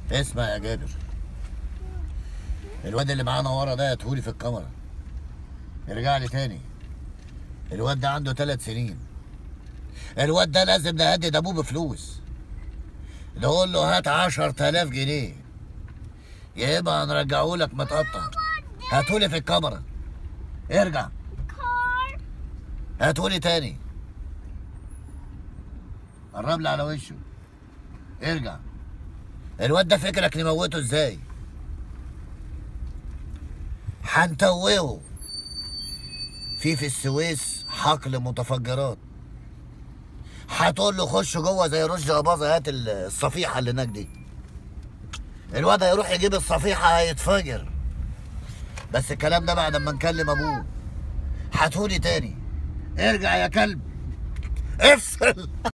اسمع يا جابر الواد اللي معانا ورا ده هاتهولي في الكاميرا ارجع لي تاني الواد ده عنده ثلاث سنين الواد ده لازم نهدد ابوه بفلوس نقول له هات عشر تلاف جنيه يا اما هنرجعه لك متقطع هاتولي في الكاميرا ارجع كار هاتولي تاني قرب لي على وشه ارجع الواد ده فكرك نموته ازاي هنتوهه في في السويس حقل متفجرات هتقول له خش جوه زي رشدي اباظه هات الصفيحه اللي هناك دي الواد هيروح يجيب الصفيحه هيتفجر بس الكلام ده بعد ما نكلم ابوه هاتولي تاني ارجع يا كلب افصل